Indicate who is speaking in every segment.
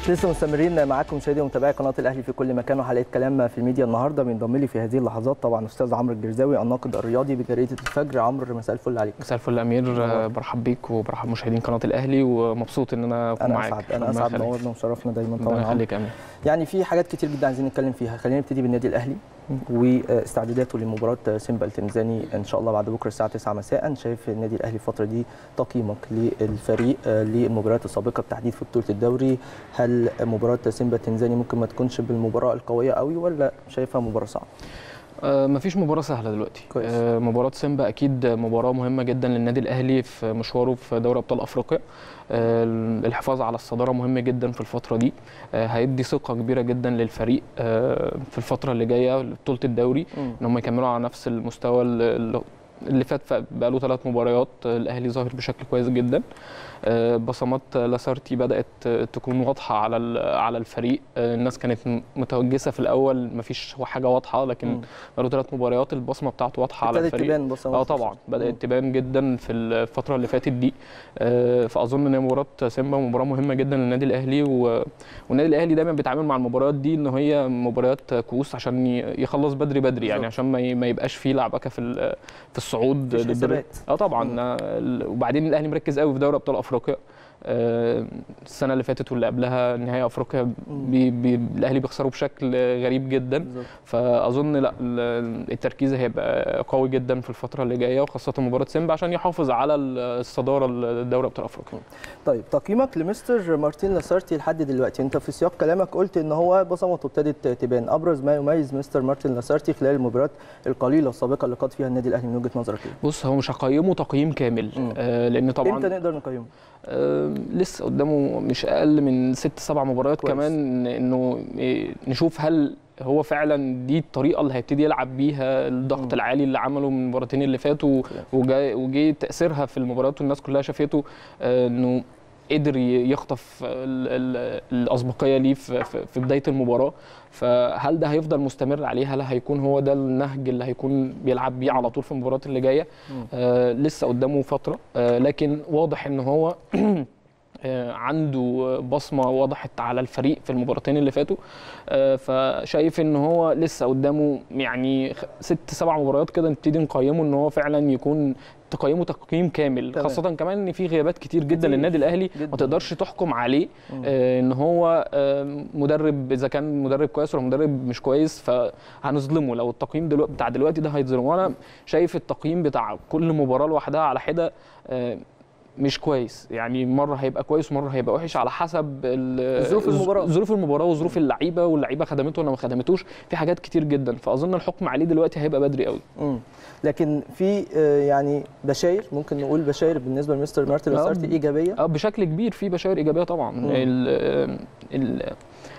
Speaker 1: لسه مستمرين معاكم مشاهدي ومتابعي قناه الاهلي في كل مكان وحلقه كلام في الميديا النهارده بينضم لي في هذه اللحظات طبعا استاذ عمرو الجرزاوي الناقد الرياضي بجريده الفجر عمرو مساء الفل عليك
Speaker 2: مساء الفل يا امير آه، برحب بيك وبرحب مشاهدين قناه الاهلي ومبسوط ان انا اكون
Speaker 1: انا
Speaker 2: معاك
Speaker 1: اسعد انا اسعد نورنا وشرفنا دايما طبعا
Speaker 2: الله
Speaker 1: يا عمرو.
Speaker 2: يخليك يا امير
Speaker 1: يعني في حاجات كتير جدا عايزين نتكلم فيها خلينا نبتدي بالنادي الاهلي واستعداداته لمباراه سيمبا التنزاني ان شاء الله بعد بكره الساعه 9 مساء شايف النادي الاهلي الفتره دي تقييمك للفريق آه، للمباريات السابقه بالتحديد في بطوله الدوري هل مباراه سيمبا التنزاني ممكن ما تكونش بالمباراه القويه قوي ولا شايفها مباراه صعبه
Speaker 2: آه، مفيش مباراة سهلة دلوقتي
Speaker 1: كويس.
Speaker 2: آه، مباراة سيمبا أكيد مباراة مهمة جدا للنادي الأهلي في مشواره في دوري أبطال أفريقيا آه، الحفاظ على الصدارة مهم جدا في الفترة دي آه، هيدي ثقة كبيرة جدا للفريق آه، في الفترة اللي جاية لبطولة الدوري إن هم يكملوا على نفس المستوى اللي اللي فات بقى له ثلاث مباريات آه، الأهلي ظاهر بشكل كويس جدا آه، بصمات لاسارتي بدأت آه، تكون واضحة على ال- على الفريق آه، الناس كانت م- متوجسة في الأول مفيش حاجة واضحة لكن
Speaker 1: مم.
Speaker 2: بقاله ثلاث مباريات البصمه بتاعته واضحه على
Speaker 1: ابتدت
Speaker 2: الفريق
Speaker 1: تبان بصمات
Speaker 2: اه طبعا
Speaker 1: مم.
Speaker 2: بدات تبان جدا في الفتره اللي فاتت دي آه، فاظن ان مباراه سيمبا مباراه مهمه جدا للنادي الاهلي و... والنادي الاهلي دايما بيتعامل مع المباريات دي ان هي مباريات كؤوس عشان ي- يخلص بدري بدري يعني
Speaker 1: بالظبط.
Speaker 2: عشان ما, ي... ما يبقاش فيه لعبكه في ال... في الصعود
Speaker 1: مفيش
Speaker 2: ضد-
Speaker 1: حسابات.
Speaker 2: اه طبعا آه، ال- وبعدين الاهلي مركز قوي في دوري ابطال افريقيا آه، السنه اللي فاتت واللي قبلها نهائي افريقيا بي بي الاهلي بيخسروا بشكل غريب جدا
Speaker 1: بالظبط.
Speaker 2: فاظن لا ال- التركيز هيبقى قوي جدا في الفتره اللي جايه وخاصه مباراه سيمبا عشان يحافظ على الصداره لدوري ابطال افريقيا
Speaker 1: طيب تقييمك لمستر مارتين لاسارتي لحد دلوقتي انت في سياق كلامك قلت ان هو بصمته ابتدت تبان ابرز ما يميز مستر مارتين لاسارتي خلال المباريات القليله السابقه اللي قاد فيها النادي الاهلي من وجهه نظرك ايه
Speaker 2: بص هو مش هقيمه تقييم كامل
Speaker 1: مم.
Speaker 2: آه لان طبعا
Speaker 1: امتى نقدر نقيمه
Speaker 2: آه لسه قدامه مش اقل من ست سبع مباريات
Speaker 1: كويس.
Speaker 2: كمان انه إيه، نشوف هل هو فعلا دي الطريقه اللي هيبتدي يلعب بيها الضغط
Speaker 1: مم.
Speaker 2: العالي اللي عمله من المباراتين اللي فاتوا وجا- وجه تاثيرها في المباريات والناس كلها شافته آه، انه قدر ي- يخطف ال- ال- الاسبقيه ليه في في- في بدايه المباراه فهل ده هيفضل مستمر عليه هل هيكون هو ده النهج اللي هيكون بيلعب بيه على طول في المباريات اللي جايه
Speaker 1: مم.
Speaker 2: آه لسه قدامه فتره آه لكن واضح ان هو آه، عنده بصمه وضحت على الفريق في المباراتين اللي فاتوا آه، فشايف ان هو لسه قدامه يعني خ- ست سبع مباريات كده نبتدي نقيمه ان هو فعلا يكون تقييمه تقييم كامل
Speaker 1: تمام.
Speaker 2: خاصه كمان ان في غيابات كتير جدا
Speaker 1: كتير
Speaker 2: للنادي الاهلي
Speaker 1: جداً.
Speaker 2: ما تقدرش تحكم عليه
Speaker 1: مم.
Speaker 2: آه، ان هو آه، مدرب اذا كان مدرب كويس ولا مدرب مش كويس فهنظلمه لو التقييم دلوقتي بتاع دلوقتي ده هيتظلم وانا شايف التقييم بتاع كل مباراه لوحدها على حده آه، مش كويس يعني مره هيبقى كويس ومره هيبقى وحش على حسب ال-
Speaker 1: ظروف المباراة.
Speaker 2: ظروف المباراه وظروف اللعيبه واللعيبه خدمته ولا ما خدمتوش في حاجات كتير جدا فاظن الحكم عليه دلوقتي هيبقى بدري قوي
Speaker 1: مم. لكن في آه، يعني بشاير ممكن نقول بشاير بالنسبه لمستر مارتن
Speaker 2: آه.
Speaker 1: لاسارتي ايجابيه
Speaker 2: اه بشكل كبير في بشائر ايجابيه طبعا
Speaker 1: مم.
Speaker 2: ال ال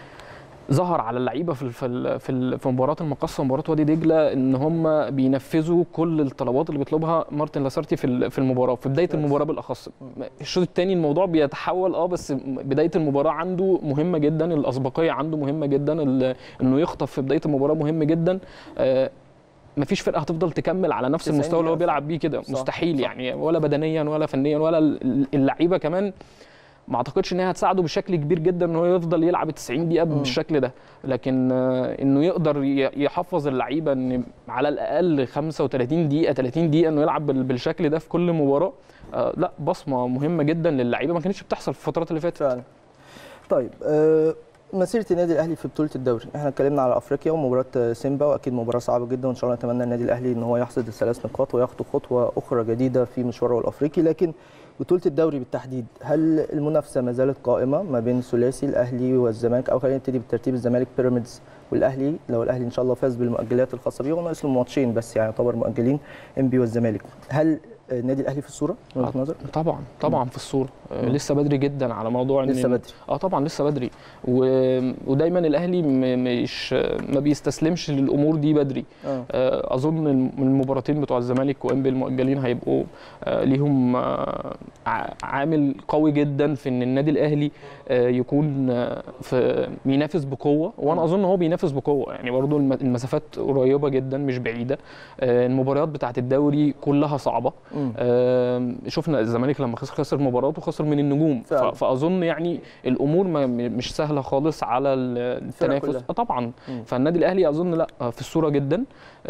Speaker 2: ظهر على اللعيبه في ال- في ال- في ال- في مباراه المقصه ومباراه وادي دجله ان هم بينفذوا كل الطلبات اللي بيطلبها مارتن لاسارتي في ال- في المباراه في بدايه
Speaker 1: كويس.
Speaker 2: المباراه بالاخص الشوط الثاني الموضوع بيتحول اه بس بدايه المباراه عنده مهمه جدا الاسبقيه عنده مهمه جدا ال- انه يخطف في بدايه المباراه مهم جدا آه، مفيش فرقه هتفضل تكمل على نفس
Speaker 1: 90
Speaker 2: المستوى اللي هو
Speaker 1: دقيقة.
Speaker 2: بيلعب بيه كده
Speaker 1: صح،
Speaker 2: مستحيل
Speaker 1: صح.
Speaker 2: يعني ولا بدنيا ولا فنيا ولا ال- اللعيبه كمان ما اعتقدش ان هي هتساعده بشكل كبير جدا ان هو يفضل يلعب 90 دقيقه
Speaker 1: مم.
Speaker 2: بالشكل ده لكن آه، انه يقدر ي- يحفظ اللعيبه ان على الاقل 35 دقيقه 30 دقيقه انه يلعب بال- بالشكل ده في كل مباراه آه، لا بصمه مهمه جدا للعيبه ما كانتش بتحصل في الفترات اللي فاتت
Speaker 1: فعلا طيب آه، مسيره النادي الاهلي في بطوله الدوري احنا اتكلمنا على افريقيا ومباراه آه، سيمبا واكيد مباراه صعبه جدا وان شاء الله نتمنى النادي الاهلي ان هو يحصد الثلاث نقاط ويخطو خطوه اخرى جديده في مشواره الافريقي لكن بطوله الدوري بالتحديد هل المنافسه ما زالت قائمه ما بين ثلاثي الاهلي والزمالك او خلينا نبتدي بالترتيب الزمالك بيراميدز والاهلي لو الاهلي ان شاء الله فاز بالمؤجلات الخاصه بيه وناقص له ماتشين بس يعني يعتبر مؤجلين انبي والزمالك هل آه، النادي الاهلي في الصوره من وجهه نظرك
Speaker 2: طبعا طبعا في الصوره آه،
Speaker 1: مم.
Speaker 2: لسه بدري جدا على موضوع ان
Speaker 1: لسه بدري
Speaker 2: اه طبعا لسه بدري و... ودايما الاهلي م... مش ما بيستسلمش للامور دي بدري
Speaker 1: اه
Speaker 2: آه، اظن الم- المباراتين بتوع الزمالك وانبي المؤجلين هيبقوا آه، ليهم آه، ع- عامل قوي جدا في ان النادي الاهلي آه، يكون آه، في بينافس بقوه وانا اظن هو بينافس بقوه يعني برضه الم- المسافات قريبه جدا مش بعيده آه، المباريات بتاعه الدوري كلها صعبه
Speaker 1: مم. مم.
Speaker 2: آم، شفنا الزمالك لما خسر خسر مباراه وخسر من النجوم ف-
Speaker 1: فعلا.
Speaker 2: فاظن يعني الامور ما م- مش سهله خالص على ال- التنافس
Speaker 1: كلها.
Speaker 2: آه طبعا
Speaker 1: مم.
Speaker 2: فالنادي الاهلي اظن لا آه، في الصوره جدا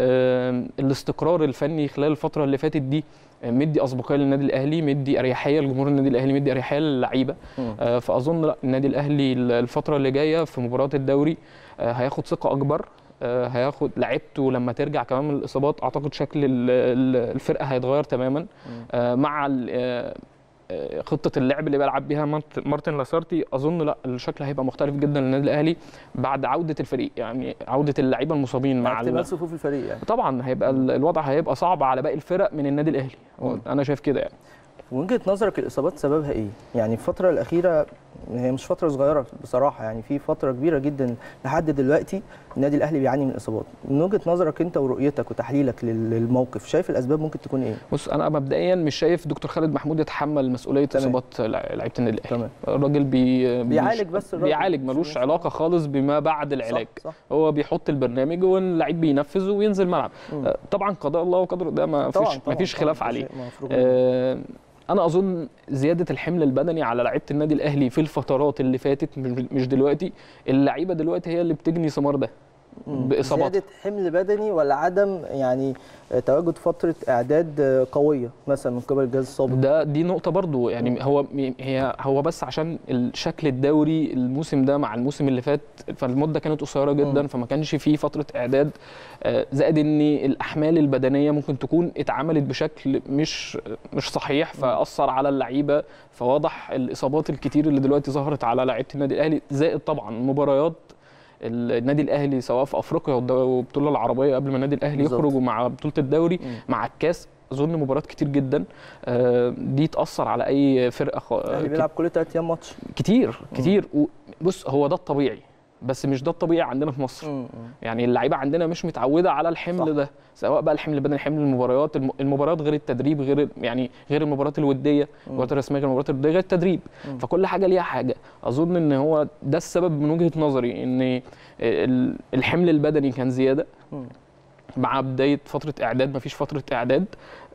Speaker 2: آم، الاستقرار الفني خلال الفتره اللي فاتت دي آه، مدي اسبقيه للنادي الاهلي مدي اريحيه لجمهور النادي الاهلي مدي اريحيه للعيبه
Speaker 1: مم.
Speaker 2: آه، فاظن لا النادي الاهلي الفتره اللي جايه في مباراه الدوري آه، هياخد ثقه اكبر آه، هياخد لعيبته لما ترجع كمان من الاصابات اعتقد شكل ال- ال- الفرقه هيتغير تماما آه، مع ال- آه، آه، خطه اللعب اللي بيلعب بيها مارت- مارتن لاسارتي اظن لا الشكل هيبقى مختلف جدا للنادي الاهلي بعد عوده الفريق يعني عوده اللعيبه المصابين
Speaker 1: مع
Speaker 2: مع ال-
Speaker 1: اكتمال صفوف الفريق يعني
Speaker 2: طبعا هيبقى ال- الوضع هيبقى صعب على باقي الفرق من النادي الاهلي
Speaker 1: مم.
Speaker 2: انا شايف كده يعني
Speaker 1: وجهه نظرك الاصابات سببها ايه؟ يعني الفتره الاخيره هي مش فتره صغيره بصراحه يعني في فتره كبيره جدا لحد دلوقتي النادي الاهلي بيعاني من الاصابات من وجهه نظرك انت ورؤيتك وتحليلك لل- للموقف شايف الاسباب ممكن تكون ايه؟
Speaker 2: بص انا مبدئيا مش شايف دكتور خالد محمود يتحمل مسؤوليه
Speaker 1: تمام.
Speaker 2: اصابات لع- لعيبه النادي الاهلي
Speaker 1: تمام
Speaker 2: الراجل بي
Speaker 1: بيعالج بس الراجل.
Speaker 2: بيعالج ملوش
Speaker 1: مش-
Speaker 2: علاقه خالص بما بعد العلاج
Speaker 1: صح, صح.
Speaker 2: هو بيحط البرنامج واللعيب بينفذ وينزل ملعب
Speaker 1: مم.
Speaker 2: آه، طبعا قضاء الله وقدره ده ما
Speaker 1: طبعاً،
Speaker 2: فيش ما
Speaker 1: طبعاً،
Speaker 2: فيش
Speaker 1: طبعاً،
Speaker 2: خلاف
Speaker 1: ده
Speaker 2: عليه
Speaker 1: شيء مفروغ منه.
Speaker 2: آه، انا اظن زياده الحمل البدني على لعيبه النادي الاهلي في الفترات اللي فاتت مش مش دلوقتي اللعيبه دلوقتي هي اللي بتجني ثمار ده
Speaker 1: مم.
Speaker 2: بإصابات.
Speaker 1: زياده حمل بدني ولا عدم يعني آه، تواجد فتره اعداد آه، قويه مثلا من قبل الجهاز السابق
Speaker 2: ده دي نقطة برضو يعني هو هي هو بس عشان الشكل الدوري الموسم ده مع الموسم اللي فات فالمدة كانت قصيرة جدا
Speaker 1: مم.
Speaker 2: فما كانش فيه فترة إعداد آه، زائد إن الأحمال البدنية ممكن تكون اتعملت بشكل مش مش صحيح فأثر على اللعيبة فواضح الإصابات الكتير اللي دلوقتي ظهرت على لعيبة النادي الأهلي زائد طبعا مباريات النادي الاهلي سواء في افريقيا والد- والبطوله العربيه قبل ما النادي الاهلي
Speaker 1: بالظبط.
Speaker 2: يخرج ومع بطوله الدوري
Speaker 1: مم.
Speaker 2: مع الكاس اظن مباريات كتير جدا آه، دي تاثر على اي فرقه خ...
Speaker 1: الاهلي بيلعب كل ثلاث ايام ماتش
Speaker 2: كتير كتير و- بص هو ده الطبيعي بس مش ده الطبيعي عندنا في مصر
Speaker 1: مم.
Speaker 2: يعني اللعيبه عندنا مش متعوده على الحمل
Speaker 1: صح.
Speaker 2: ده سواء بقى الحمل البدني حمل المباريات الم- المباريات غير التدريب غير يعني غير المباريات الوديه المباريات الرسميه غير المباريات الوديه غير التدريب
Speaker 1: مم.
Speaker 2: فكل حاجه ليها حاجه اظن ان هو ده السبب من وجهه نظري ان ال- الحمل البدني كان زياده
Speaker 1: مم.
Speaker 2: مع بدايه فتره اعداد مفيش فتره اعداد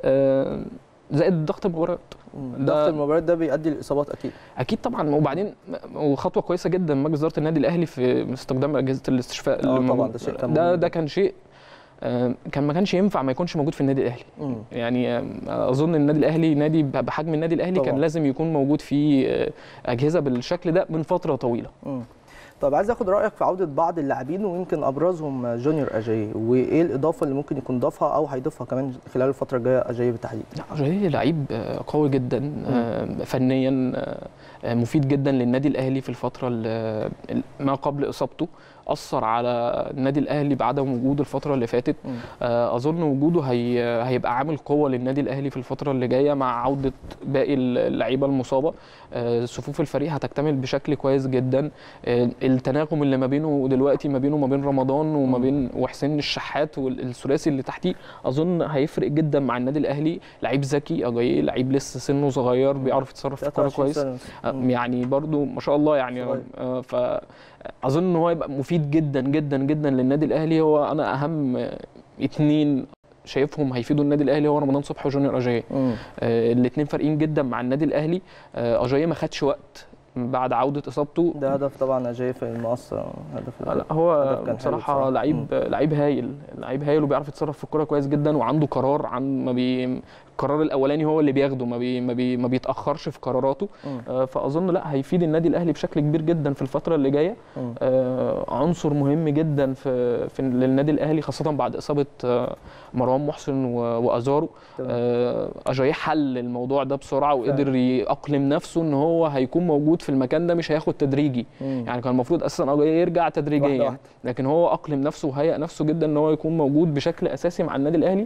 Speaker 2: آه، زائد ضغط المباريات
Speaker 1: مم.
Speaker 2: ده-
Speaker 1: ضغط المباريات ده بيؤدي للاصابات اكيد
Speaker 2: اكيد طبعا وبعدين وخطوه كويسه جدا من مجلس اداره النادي الاهلي في استخدام اجهزه الاستشفاء
Speaker 1: آه
Speaker 2: اللي
Speaker 1: طبعاً،
Speaker 2: موجود-
Speaker 1: ده شيء كان
Speaker 2: ده
Speaker 1: مهم.
Speaker 2: ده كان شيء آه، كان ما كانش ينفع ما يكونش موجود في النادي الاهلي
Speaker 1: مم.
Speaker 2: يعني آه، اظن النادي الاهلي نادي بحجم النادي الاهلي
Speaker 1: طبعاً.
Speaker 2: كان لازم يكون موجود فيه آه، اجهزه بالشكل ده من فتره طويله
Speaker 1: مم. طب عايز اخد رايك في عوده بعض اللاعبين ويمكن ابرزهم جونيور اجاي وايه الاضافه اللي ممكن يكون ضافها او هيضيفها كمان خلال الفتره الجايه اجاي بالتحديد
Speaker 2: لا جاي لعيب آه، قوي جدا آه، فنيا آه، آه، مفيد جدا للنادي الاهلي في الفتره ال- ما قبل اصابته اثر على النادي الاهلي بعدم وجوده الفتره اللي فاتت
Speaker 1: مم.
Speaker 2: آه، اظن وجوده هي هيبقى عامل قوه للنادي الاهلي في الفتره اللي جايه مع عوده باقي اللعيبه المصابه آه، صفوف الفريق هتكتمل بشكل كويس جدا آه، التناغم اللي ما بينه دلوقتي ما بينه وما بين رمضان وما
Speaker 1: مم.
Speaker 2: بين وحسين الشحات والثلاثي اللي تحتيه اظن هيفرق جدا مع النادي الاهلي لعيب ذكي اجاي لعيب لسه سنه صغير بيعرف يتصرف في الكوره
Speaker 1: 23
Speaker 2: كويس
Speaker 1: سنة.
Speaker 2: آه،
Speaker 1: مم.
Speaker 2: يعني برضو ما شاء الله يعني
Speaker 1: صغير.
Speaker 2: آه، فاظن ان هو يبقى مفيد جدا جدا جدا للنادي الاهلي هو انا اهم آه، اتنين شايفهم هيفيدوا النادي الاهلي هو رمضان صبحي وجونيور اجاي
Speaker 1: مم.
Speaker 2: آه الاثنين فارقين جدا مع النادي الاهلي آه اجاي ما خدش وقت بعد عوده اصابته
Speaker 1: ده هدف طبعا اجاي في المقص هدف
Speaker 2: آه، لا هو
Speaker 1: هدف كان حلو
Speaker 2: بصراحه
Speaker 1: بصراحة.
Speaker 2: لعيب لعيب هايل لعيب هايل وبيعرف يتصرف في الكوره كويس جدا وعنده قرار عن ما بي القرار الاولاني هو اللي بياخده ما بي ما, بي ما بيتاخرش في قراراته
Speaker 1: مم.
Speaker 2: آه، فاظن لا هيفيد النادي الاهلي بشكل كبير جدا في الفتره اللي جايه
Speaker 1: مم.
Speaker 2: آه، عنصر مهم جدا في, في للنادي الاهلي خاصه بعد اصابه آه، مروان محسن و- وازارو
Speaker 1: تمام.
Speaker 2: آه، اجاي حل الموضوع ده بسرعه وقدر يأقلم نفسه ان هو هيكون موجود في المكان ده مش هياخد تدريجي
Speaker 1: مم.
Speaker 2: يعني كان المفروض اساسا اجاي يرجع
Speaker 1: واحدة
Speaker 2: تدريجيا
Speaker 1: واحدة.
Speaker 2: لكن هو اقلم نفسه وهيأ نفسه جدا ان هو يكون موجود بشكل اساسي مع النادي الاهلي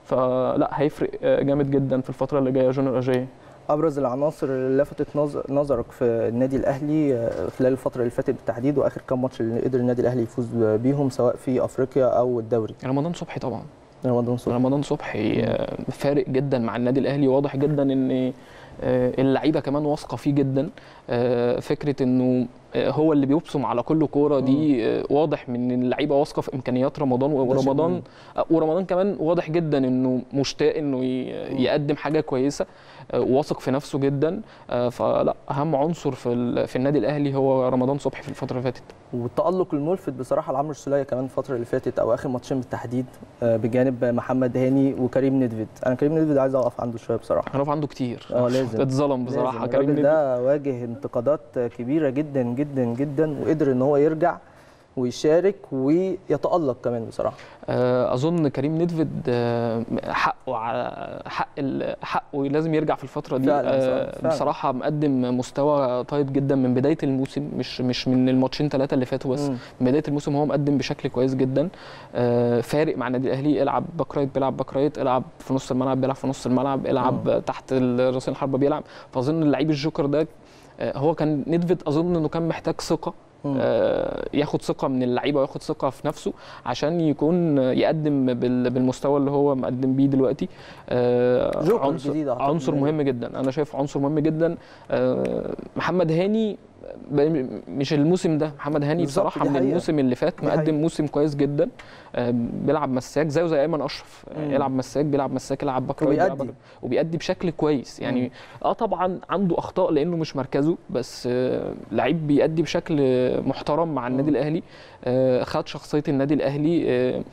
Speaker 2: فلا هيفرق آه، جامد جدا في الفتره اللي جايه جونيور اجاي
Speaker 1: ابرز العناصر اللي لفتت نظ- نظرك في النادي الاهلي آه، خلال الفتره اللي فاتت بالتحديد واخر كام ماتش اللي قدر النادي الاهلي يفوز بيهم سواء في افريقيا او الدوري
Speaker 2: رمضان صبحي طبعا
Speaker 1: رمضان صبحي
Speaker 2: رمضان صبحي آه، فارق جدا مع النادي الاهلي واضح جدا ان آه، اللعيبه كمان واثقه فيه جدا آه، فكره انه آه، هو اللي بيبصم على كل كوره دي آه، واضح من إن اللعيبه واثقه في امكانيات رمضان
Speaker 1: شيء
Speaker 2: ورمضان
Speaker 1: مهم.
Speaker 2: آه، ورمضان كمان واضح جدا انه مشتاق انه ي- يقدم حاجه كويسه آه، واثق في نفسه جدا آه، فلا اهم عنصر في ال- في النادي الاهلي هو رمضان صبحي في الفتره اللي فاتت
Speaker 1: والتألق الملفت بصراحة لعمرو السولية كمان الفترة اللي فاتت أو آخر ماتشين بالتحديد آه، بجانب محمد هاني وكريم ندفد أنا كريم ندفد عايز أقف عنده شوية بصراحة
Speaker 2: هنقف عنده كتير
Speaker 1: اه لازم
Speaker 2: اتظلم بصراحه
Speaker 1: لازم.
Speaker 2: كريم
Speaker 1: الراجل
Speaker 2: نيدفيد.
Speaker 1: ده واجه انتقادات كبيرة جدا جدا جدا وقدر إن هو يرجع ويشارك ويتألق كمان بصراحة
Speaker 2: آه، اظن كريم نيدفيد آه، حقه على حق ال- حقه لازم يرجع في الفتره دي
Speaker 1: فعلاً،
Speaker 2: آه،
Speaker 1: فعلاً.
Speaker 2: بصراحه مقدم مستوى طيب جدا من بدايه الموسم مش مش من الماتشين ثلاثه اللي فاتوا بس
Speaker 1: مم.
Speaker 2: من بدايه الموسم هو مقدم بشكل كويس جدا آه، فارق مع النادي الاهلي العب باك رايت بيلعب باك رايت العب في نص الملعب بيلعب في نص الملعب العب تحت ال- راسين الحربه بيلعب فاظن اللعيب الجوكر ده آه، هو كان نيدفيد اظن انه كان محتاج ثقه
Speaker 1: مم.
Speaker 2: آه، ياخد ثقه من اللعيبه وياخد ثقه في نفسه عشان يكون يقدم بال- بالمستوى اللي هو مقدم بيه دلوقتي آه،
Speaker 1: جوكر
Speaker 2: عنصر
Speaker 1: جديد أعتقد
Speaker 2: عنصر
Speaker 1: إنه-
Speaker 2: مهم جدا انا شايف عنصر مهم جدا آه، محمد هاني ب- مش الموسم ده محمد هاني
Speaker 1: بالظبط،
Speaker 2: بصراحه
Speaker 1: دي
Speaker 2: من
Speaker 1: حقيقة.
Speaker 2: الموسم اللي فات
Speaker 1: دي حقيقة.
Speaker 2: مقدم موسم كويس جدا آه، بيلعب مساك زيه زي ايمن اشرف آه،
Speaker 1: مم.
Speaker 2: يلعب مساك بيلعب مساك يلعب باك رايت، بيلعب
Speaker 1: وبيأدي.
Speaker 2: باك- وبيأدي بشكل كويس يعني اه طبعا عنده اخطاء لانه مش مركزه بس آه، لعيب بيأدي بشكل محترم مع النادي
Speaker 1: مم.
Speaker 2: الاهلي آه، خد شخصيه النادي الاهلي آه،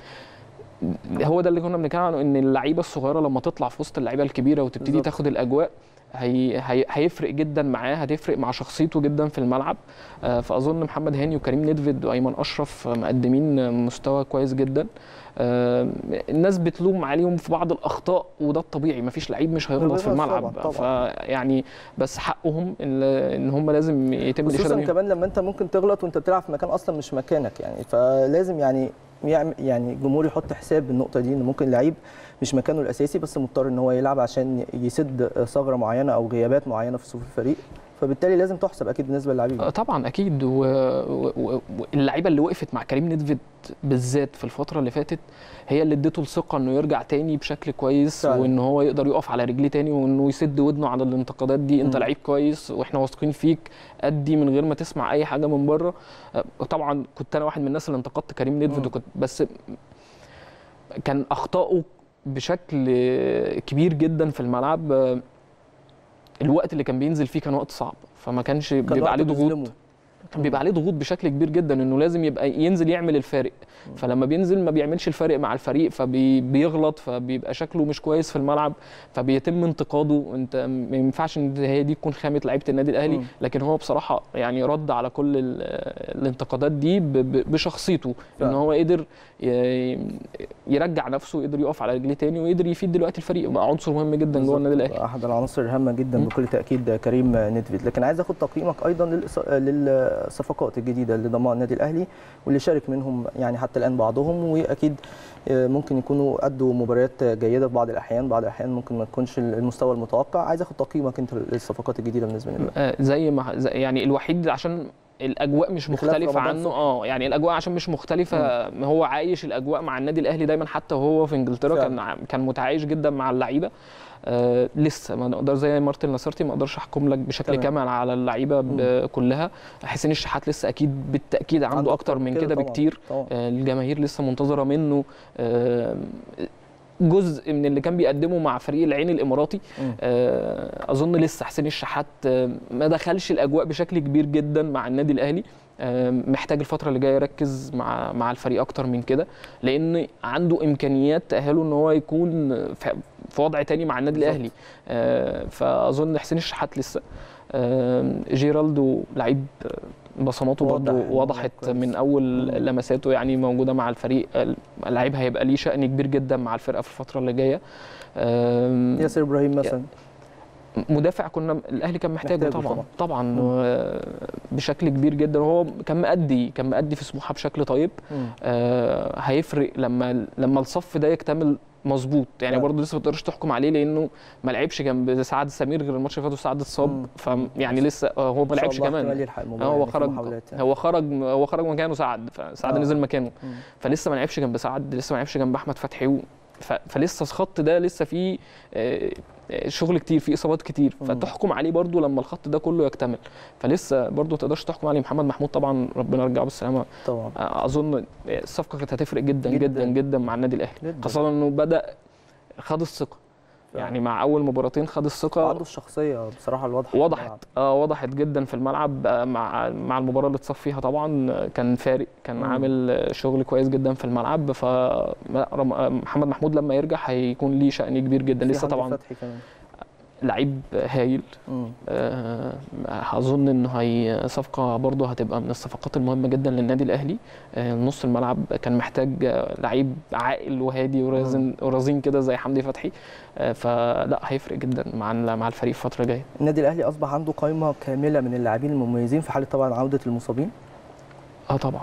Speaker 2: هو ده اللي كنا بنتكلم عنه ان اللعيبه الصغيره لما تطلع في وسط اللعيبه الكبيره وتبتدي
Speaker 1: بالظبط.
Speaker 2: تاخد الاجواء هي هي هيفرق جدا معاه هتفرق مع شخصيته جدا في الملعب آه، فاظن محمد هاني وكريم نيدفيد وايمن اشرف مقدمين مستوى كويس جدا آه، الناس بتلوم عليهم في بعض الاخطاء وده الطبيعي مفيش لعيب مش هيغلط في
Speaker 1: طبعاً،
Speaker 2: الملعب
Speaker 1: طبعاً.
Speaker 2: فيعني بس حقهم ان ان هم لازم يتم
Speaker 1: خصوصا
Speaker 2: الاشاده بيهم.
Speaker 1: كمان لما انت ممكن تغلط وانت بتلعب في مكان اصلا مش مكانك يعني فلازم يعني يعمل يعني الجمهور يحط حساب النقطه دي ان ممكن لعيب مش مكانه الاساسي بس مضطر ان هو يلعب عشان يسد ثغره معينه او غيابات معينه في صفوف الفريق فبالتالي لازم تحسب اكيد بالنسبه للاعبين
Speaker 2: آه، طبعا اكيد و- و- و- واللعيبه اللي وقفت مع كريم نيدفيد بالذات في الفتره اللي فاتت هي اللي اديته الثقه انه يرجع تاني بشكل كويس
Speaker 1: فعلا.
Speaker 2: وان هو يقدر يقف على رجليه تاني وانه يسد ودنه على الانتقادات دي انت
Speaker 1: مم.
Speaker 2: لعيب كويس واحنا واثقين فيك ادي من غير ما تسمع اي حاجه من بره آه، طبعا كنت انا واحد من الناس اللي انتقدت كريم نيدفيد
Speaker 1: مم.
Speaker 2: وكنت بس كان اخطائه بشكل كبير جدا في الملعب آه، الوقت اللي كان بينزل فيه كان وقت صعب فما كانش
Speaker 1: كان
Speaker 2: بيبقى
Speaker 1: وقت
Speaker 2: عليه ضغوط
Speaker 1: بيظلمه.
Speaker 2: كان بيبقى عليه ضغوط بشكل كبير جدا انه لازم يبقى ينزل يعمل الفارق فلما بينزل ما بيعملش الفارق مع الفريق فبيغلط فبيبقى شكله مش كويس في الملعب فبيتم انتقاده انت ما ينفعش ان هي دي تكون خامه لعيبه النادي الاهلي
Speaker 1: مم.
Speaker 2: لكن هو بصراحه يعني رد على كل ال- الانتقادات دي ب- ب- بشخصيته ان
Speaker 1: فعلا.
Speaker 2: هو قدر ي- يرجع نفسه وقدر يقف على رجليه تاني وقدر يفيد دلوقتي الفريق بقى عنصر مهم جدا جوه النادي الاهلي
Speaker 1: احد العناصر الهامه جدا
Speaker 2: مم.
Speaker 1: بكل تاكيد كريم ندفيد لكن عايز اخد تقييمك ايضا للإص- للصفقات الجديده اللي ضمها النادي الاهلي واللي شارك منهم يعني حتى الان بعضهم واكيد آه، ممكن يكونوا ادوا مباريات جيده في بعض الاحيان بعض الاحيان ممكن ما تكونش المستوى المتوقع عايز اخد تقييمك انت للصفقات الجديده بالنسبه للنادي
Speaker 2: آه، زي ما زي يعني الوحيد عشان الاجواء مش
Speaker 1: بخلاف
Speaker 2: مختلفه
Speaker 1: رمضان
Speaker 2: عنه
Speaker 1: صبحي.
Speaker 2: اه يعني الاجواء عشان مش مختلفه هو عايش الاجواء مع النادي الاهلي دايما حتى وهو في انجلترا
Speaker 1: فعلا.
Speaker 2: كان ع- كان متعايش جدا مع اللعيبه آه لسه ما نقدر زي مارتن لاسارتي ما اقدرش احكم لك بشكل
Speaker 1: تمام.
Speaker 2: كامل على اللعيبه ب- كلها حسين الشحات لسه اكيد بالتاكيد عنده,
Speaker 1: عنده
Speaker 2: اكتر من كده
Speaker 1: طبعاً،
Speaker 2: بكتير
Speaker 1: طبعا
Speaker 2: آه، الجماهير لسه منتظره منه آه، جزء من اللي كان بيقدمه مع فريق العين الاماراتي
Speaker 1: مم.
Speaker 2: آه، اظن لسه حسين الشحات آه، ما دخلش الاجواء بشكل كبير جدا مع النادي الاهلي آه، محتاج الفتره اللي جايه يركز مع مع الفريق اكتر من كده لان عنده امكانيات تاهله ان هو يكون في في وضع تاني مع النادي
Speaker 1: بالظبط.
Speaker 2: الاهلي آه، فاظن حسين الشحات لسه آه، جيرالدو لعيب آه، بصماته
Speaker 1: واضح
Speaker 2: برضه
Speaker 1: إن هو
Speaker 2: وضحت
Speaker 1: كويس.
Speaker 2: من اول
Speaker 1: مم.
Speaker 2: لمساته يعني موجوده مع الفريق اللعيب هيبقى ليه شأن كبير جدا مع الفرقه في الفتره اللي جايه آم،
Speaker 1: ياسر ابراهيم مثلا
Speaker 2: مدافع كنا الاهلي كان محتاجه
Speaker 1: محتاجه
Speaker 2: طبعا
Speaker 1: طبعاً.
Speaker 2: طبعا
Speaker 1: مم.
Speaker 2: آه، بشكل كبير جدا وهو كان مأدي كان مأدي في سموحه بشكل طيب
Speaker 1: مم.
Speaker 2: آه، هيفرق لما لما الصف ده يكتمل مظبوط يعني
Speaker 1: فعلا.
Speaker 2: برضه لسه ما تقدرش تحكم عليه لانه ما لعبش جنب سعد سمير غير الماتش اللي فات وسعد اتصاب
Speaker 1: مم.
Speaker 2: فيعني لسه آه، هو ما
Speaker 1: إن شاء
Speaker 2: لعبش
Speaker 1: الله
Speaker 2: كمان
Speaker 1: احتمال يلحق الموضوع
Speaker 2: هو
Speaker 1: يعني في
Speaker 2: خرج
Speaker 1: محاولات يعني.
Speaker 2: هو خرج هو خرج مكانه سعد فسعد
Speaker 1: آه.
Speaker 2: نزل مكانه
Speaker 1: مم.
Speaker 2: فلسه ما لعبش جنب سعد لسه ما لعبش جنب احمد فتحي و- ف- فلسه الخط ده لسه فيه آه، شغل كتير في اصابات كتير
Speaker 1: مم.
Speaker 2: فتحكم عليه برضو لما الخط ده كله يكتمل فلسه برضو ما تقدرش تحكم عليه محمد محمود طبعا ربنا يرجعه بالسلامه
Speaker 1: طبعا
Speaker 2: اظن الصفقه كانت هتفرق جدا
Speaker 1: جداً.
Speaker 2: جدا جدا, جدا مع النادي الاهلي
Speaker 1: جداً.
Speaker 2: خاصه انه بدا خد الثقه يعني مع اول مباراتين خد الثقه
Speaker 1: عنده الشخصيه بصراحه الواضحه في الملعب.
Speaker 2: وضحت اه وضحت جدا في الملعب آه، مع مع المباراه اللي اتصف فيها طبعا آه، كان فارق كان
Speaker 1: مم.
Speaker 2: عامل آه، شغل كويس جدا في الملعب ف لا، رم- آه، محمد محمود لما يرجع هيكون ليه شأن كبير جدا
Speaker 1: في
Speaker 2: لسه
Speaker 1: حمدي
Speaker 2: طبعا
Speaker 1: فتحي كمان
Speaker 2: لعيب هايل
Speaker 1: مم.
Speaker 2: آه، اظن انه هي صفقه برضه هتبقى من الصفقات المهمه جدا للنادي الاهلي آه، نص الملعب كان محتاج آه، لعيب عاقل وهادي ورزين ورزين كده زي حمدي فتحي آه، فلا هيفرق جدا مع ال- مع الفريق الفتره الجايه
Speaker 1: النادي الاهلي اصبح عنده قائمه كامله من اللاعبين المميزين في حاله طبعا عوده المصابين
Speaker 2: اه طبعا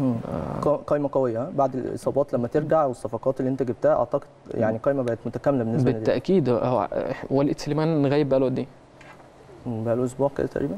Speaker 1: قا- قائمه قويه ها؟ بعد الاصابات لما ترجع والصفقات اللي انت جبتها اعتقد يعني قائمه بقت متكامله بالنسبه للنادي
Speaker 2: بالتاكيد هو وليد سليمان غايب بقاله قد ايه؟
Speaker 1: مم، بقى له اسبوع كده تقريبا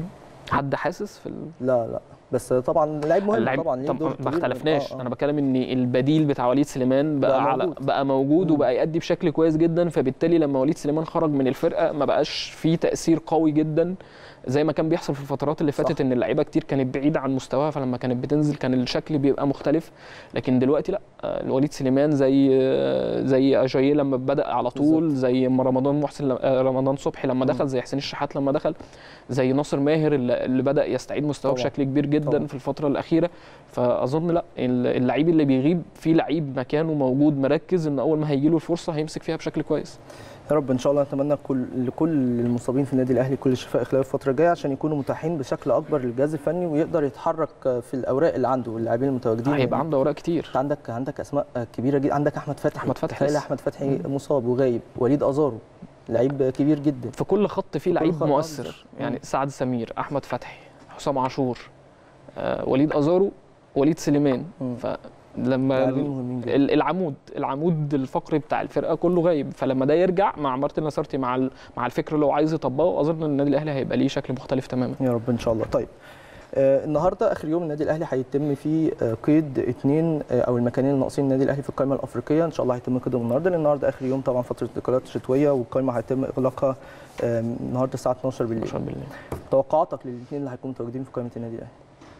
Speaker 2: حد حاسس في ال...
Speaker 1: لا لا بس طبعا لعيب مهم
Speaker 2: اللعيب
Speaker 1: طبعا ليه
Speaker 2: طب
Speaker 1: دور
Speaker 2: ما
Speaker 1: كبير.
Speaker 2: اختلفناش
Speaker 1: آه، آه.
Speaker 2: انا بتكلم ان البديل بتاع وليد سليمان بقى,
Speaker 1: بقى
Speaker 2: على
Speaker 1: موجود.
Speaker 2: بقى موجود
Speaker 1: مم.
Speaker 2: وبقى يأدي بشكل كويس جدا فبالتالي لما وليد سليمان خرج من الفرقه ما بقاش فيه تأثير قوي جدا زي ما كان بيحصل في الفترات اللي فاتت
Speaker 1: صح.
Speaker 2: ان اللعيبه كتير كانت بعيده عن مستواها فلما كانت بتنزل كان الشكل بيبقى مختلف لكن دلوقتي لا آه، وليد سليمان زي آه، زي اجاييه لما بدا على طول
Speaker 1: بالظبط.
Speaker 2: زي ما رمضان محسن لما- آه، رمضان صبحي لما
Speaker 1: مم.
Speaker 2: دخل زي حسين الشحات لما دخل زي ناصر ماهر اللي اللي بدا يستعيد مستواه
Speaker 1: طبعاً.
Speaker 2: بشكل كبير جدا
Speaker 1: طبعاً.
Speaker 2: في الفتره الاخيره فاظن لا ال- اللعيب اللي بيغيب في لعيب مكانه موجود مركز ان اول ما هيجي له الفرصه هيمسك فيها بشكل كويس
Speaker 1: يا رب ان شاء الله نتمنى كل لكل المصابين في النادي الاهلي كل الشفاء خلال الفتره الجايه عشان يكونوا متاحين بشكل اكبر للجهاز الفني ويقدر يتحرك في الاوراق اللي عنده اللاعبين المتواجدين
Speaker 2: هيبقى عنده اوراق كتير
Speaker 1: انت عندك عندك اسماء كبيره جدا عندك احمد فتحي
Speaker 2: أحمد فتحي
Speaker 1: تخيل
Speaker 2: لسه.
Speaker 1: احمد فتحي مصاب وغايب وليد ازارو لعيب كبير جدا
Speaker 2: في كل خط فيه
Speaker 1: كل
Speaker 2: لعيب
Speaker 1: خط، آه،
Speaker 2: مؤثر
Speaker 1: بالظبط.
Speaker 2: يعني
Speaker 1: مم.
Speaker 2: سعد سمير احمد فتحي حسام عاشور آه، وليد ازارو وليد سليمان
Speaker 1: مم.
Speaker 2: فلما
Speaker 1: لاعبين مهمين جدا
Speaker 2: ال- العمود العمود الفقري بتاع الفرقه كله غايب فلما ده يرجع مع مارتن لاسارتي مع ال- مع الفكر اللي هو عايز يطبقه اظن ان النادي الاهلي هيبقى ليه شكل مختلف تماما
Speaker 1: يا رب ان شاء الله طيب آه النهارده اخر يوم النادي الاهلي هيتم فيه آه قيد اثنين آه او المكانين الناقصين النادي الاهلي في القائمه الافريقيه ان شاء الله هيتم قيدهم النهارده لان النهارده اخر يوم طبعا فتره الانتقالات الشتويه والقائمه هيتم اغلاقها آه النهارده الساعه 12 بالليل
Speaker 2: 12 بالليل
Speaker 1: توقعاتك للاثنين اللي هيكونوا متواجدين في قائمه النادي الاهلي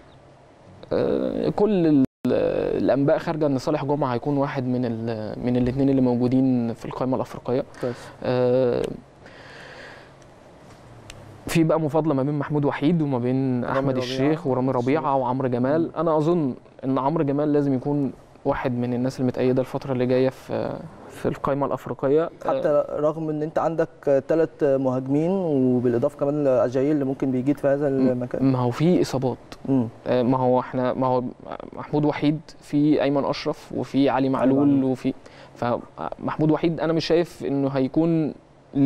Speaker 2: آه، كل ال- الانباء خارجه ان صالح جمعه هيكون واحد من ال- من الاثنين اللي موجودين في القائمه الافريقيه
Speaker 1: كويس
Speaker 2: آه، في بقى مفاضله ما بين محمود وحيد وما بين احمد
Speaker 1: ربيعة
Speaker 2: الشيخ ورامي ربيعه وعمرو جمال انا اظن ان عمرو جمال لازم يكون واحد من الناس المتأيده الفتره اللي جايه في في القائمه الافريقيه
Speaker 1: حتى رغم ان انت عندك ثلاث مهاجمين وبالاضافه كمان لاجايل اللي ممكن بيجيد في هذا المكان
Speaker 2: ما هو في اصابات
Speaker 1: مم.
Speaker 2: آه، ما هو احنا ما هو محمود وحيد في ايمن اشرف وفي علي معلول
Speaker 1: معلول.
Speaker 2: وفي فمحمود وحيد انا مش شايف انه هيكون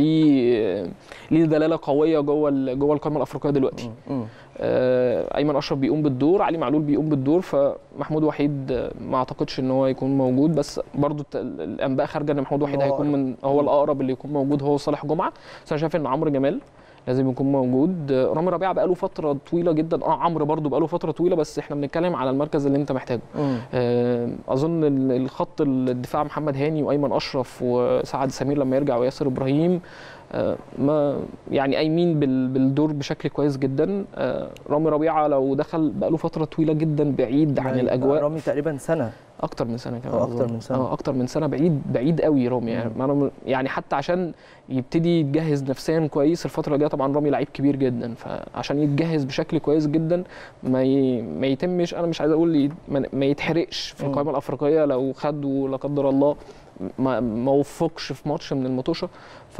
Speaker 2: ليه ليه دلاله قويه جوه ال- جوه القائمه الافريقيه دلوقتي
Speaker 1: مم.
Speaker 2: آه، ايمن اشرف بيقوم بالدور علي معلول بيقوم بالدور فمحمود وحيد آه، ما اعتقدش ان هو يكون موجود بس برضو الت- الانباء خارجه ان محمود وحيد
Speaker 1: هو
Speaker 2: هيكون من هو الاقرب اللي يكون موجود هو صالح جمعه بس انا شايف ان عمرو جمال لازم يكون موجود آه، رامي ربيعه بقاله فتره طويله جدا اه عمرو برضو بقاله فتره طويله بس احنا بنتكلم على المركز اللي انت محتاجه
Speaker 1: مم.
Speaker 2: آه، اظن ال- الخط الدفاع محمد هاني وايمن اشرف وسعد سمير لما يرجع وياسر ابراهيم آه، ما يعني قايمين بال- بالدور بشكل كويس جدا آه، رامي ربيعه لو دخل بقاله فتره طويله جدا بعيد عن
Speaker 1: يعني
Speaker 2: الاجواء
Speaker 1: رامي تقريبا سنه
Speaker 2: اكتر من سنه كمان
Speaker 1: أو أكتر
Speaker 2: أظن.
Speaker 1: من سنة.
Speaker 2: اه اكتر من سنه بعيد بعيد قوي رامي يعني
Speaker 1: مم.
Speaker 2: أنا- يعني حتى عشان يبتدي يتجهز نفسيا كويس الفتره الجايه طبعا رامي لعيب كبير جدا فعشان يتجهز بشكل كويس جدا ما ي... ما يتمش انا مش عايز اقول ي... ما- ما يتحرقش في
Speaker 1: مم.
Speaker 2: القائمه الافريقيه لو خد ولا قدر الله ما ما وفقش في ماتش من المطوشه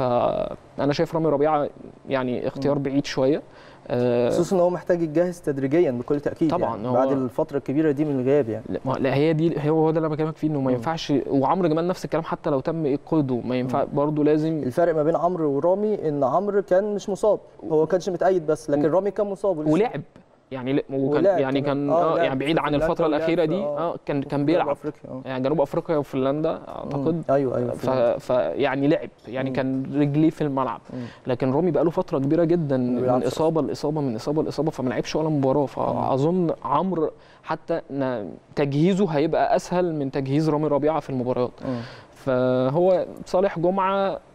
Speaker 2: فانا شايف رامي ربيعه يعني اختيار بعيد شويه آه،
Speaker 1: خصوصا ان هو محتاج يتجهز تدريجيا بكل تاكيد
Speaker 2: طبعاً،
Speaker 1: يعني
Speaker 2: هو-
Speaker 1: بعد الفتره الكبيره دي من الغياب يعني
Speaker 2: لا ما- لا هي دي هو هو ده اللي انا بكلمك فيه انه ما
Speaker 1: مم.
Speaker 2: ينفعش وعمرو جمال نفس الكلام حتى لو تم ايقاظه ما ينفع برضه لازم
Speaker 1: الفرق ما بين عمرو ورامي ان عمرو كان مش مصاب هو كانش متأيد بس لكن رامي كان مصاب ولسه-
Speaker 2: ولعب يعني ل- وكان
Speaker 1: ولعب
Speaker 2: يعني
Speaker 1: كمان.
Speaker 2: كان
Speaker 1: آه،
Speaker 2: اه
Speaker 1: لعب
Speaker 2: يعني بعيد
Speaker 1: في
Speaker 2: عن
Speaker 1: فنلندا
Speaker 2: الفتره
Speaker 1: ولعب
Speaker 2: الاخيره
Speaker 1: في-
Speaker 2: دي
Speaker 1: آه،
Speaker 2: اه كان
Speaker 1: وفي
Speaker 2: كان
Speaker 1: جنوب
Speaker 2: بيلعب
Speaker 1: افريقيا اه
Speaker 2: يعني جنوب افريقيا وفنلندا اعتقد
Speaker 1: مم. ايوه ايوه
Speaker 2: ف...
Speaker 1: في-
Speaker 2: ف يعني لعب يعني
Speaker 1: مم.
Speaker 2: كان رجليه في الملعب
Speaker 1: مم.
Speaker 2: لكن رامي بقاله فتره كبيره جدا من
Speaker 1: بيلعبش
Speaker 2: اصابه لاصابه من اصابه لاصابه فما لعبش ولا مباراه فاظن عمرو حتى ن- تجهيزه هيبقى اسهل من تجهيز رامي ربيعه في المباريات
Speaker 1: مم.
Speaker 2: فهو صالح جمعه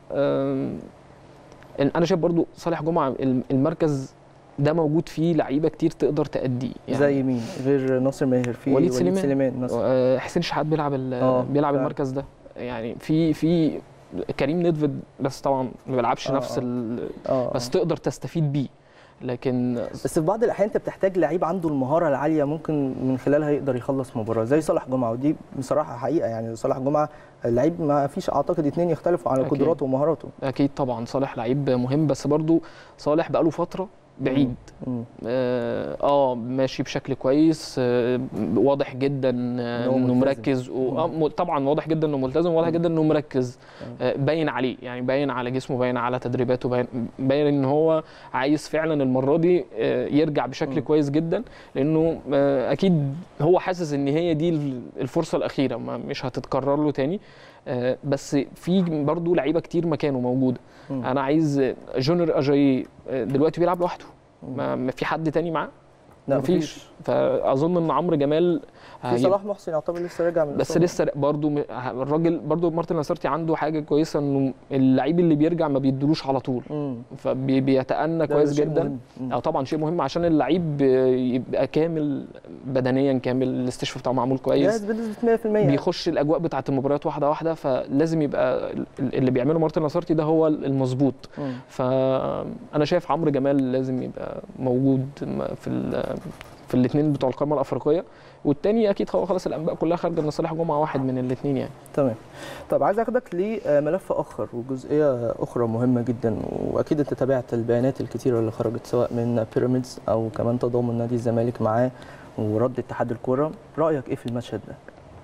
Speaker 2: آم، انا شايف برضو صالح جمعه الم- المركز ده موجود فيه لعيبه كتير تقدر تأدي
Speaker 1: زي مين غير ناصر ماهر في
Speaker 2: وليد سليمان.
Speaker 1: سليمان مثلا
Speaker 2: آه، حسين شحات بيلعب ال-
Speaker 1: آه،
Speaker 2: بيلعب
Speaker 1: فعلا.
Speaker 2: المركز ده يعني في في كريم ندفد بس طبعا ما بيلعبش
Speaker 1: آه،
Speaker 2: نفس
Speaker 1: آه.
Speaker 2: ال...
Speaker 1: اه
Speaker 2: بس تقدر تستفيد بيه لكن
Speaker 1: بس في بعض الاحيان انت بتحتاج لعيب عنده المهاره العاليه ممكن من خلالها يقدر يخلص مباراه زي صالح جمعه ودي بصراحه حقيقه يعني صالح جمعه اللعيب ما فيش اعتقد اتنين يختلفوا على
Speaker 2: أكيد.
Speaker 1: قدراته ومهاراته
Speaker 2: اكيد طبعا صالح لعيب مهم بس برضو صالح بقاله فتره بعيد
Speaker 1: مم.
Speaker 2: اه آه، ماشي بشكل كويس آه واضح جدا آه
Speaker 1: هو
Speaker 2: انه
Speaker 1: ملتزم.
Speaker 2: مركز و... آه م- طبعا واضح جدا انه ملتزم واضح جدا انه مركز
Speaker 1: آه.
Speaker 2: آه باين عليه يعني باين على جسمه باين على تدريباته باين باين ان هو عايز فعلا المره دي آه يرجع بشكل
Speaker 1: مم.
Speaker 2: كويس جدا لانه آه اكيد هو حاسس ان هي دي ال- الفرصه الاخيره ما مش هتتكرر له تاني آه بس في برضه لعيبه كتير مكانه موجوده
Speaker 1: مم.
Speaker 2: انا عايز جونر اجاي آه، دلوقتي بيلعب لوحده
Speaker 1: مم.
Speaker 2: ما ما في حد تاني معاه
Speaker 1: لا
Speaker 2: مفيش فاظن ان عمرو جمال
Speaker 1: في
Speaker 2: هيبقى-
Speaker 1: صلاح محسن يعتبر لسه راجع من
Speaker 2: بس
Speaker 1: الإصابة.
Speaker 2: لسه برضو م- الراجل برضو مارتن لاسارتي عنده حاجه كويسه انه اللعيب اللي بيرجع ما بيدلوش على طول
Speaker 1: مم.
Speaker 2: فبيتأنى
Speaker 1: ده
Speaker 2: كويس
Speaker 1: شيء
Speaker 2: جدا
Speaker 1: مهم. مم.
Speaker 2: اه طبعا شيء مهم عشان اللعيب يبقى كامل بدنيا كامل الاستشفاء بتاعه معمول كويس
Speaker 1: جاهز بنسبه 100% يعني.
Speaker 2: بيخش الاجواء بتاعه المباريات واحده واحده فلازم يبقى ال- اللي بيعمله مارتن لاسارتي ده هو المظبوط
Speaker 1: مم.
Speaker 2: فانا شايف عمرو جمال لازم يبقى موجود م- في ال- في الاثنين بتوع القائمه الافريقيه والتاني اكيد هو خلاص الانباء كلها خارجه ان صالح جمعه واحد من الاثنين يعني
Speaker 1: تمام طب عايز اخدك لملف اخر وجزئيه اخرى مهمه جدا واكيد انت تابعت البيانات الكتيره اللي خرجت سواء من بيراميدز او كمان تضامن نادي الزمالك معاه ورد اتحاد الكوره رايك ايه في المشهد ده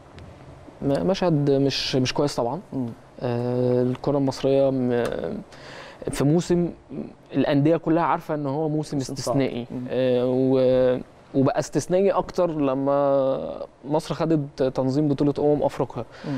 Speaker 2: م- مشهد مش مش كويس طبعا
Speaker 1: مم.
Speaker 2: آه، الكره المصريه م- في موسم الانديه كلها عارفه ان هو موسم
Speaker 1: موسم صعب.
Speaker 2: استثنائي
Speaker 1: مم.
Speaker 2: آه، و- وبقى استثنائي اكتر لما مصر خدت تنظيم بطوله امم افريقيا
Speaker 1: مم.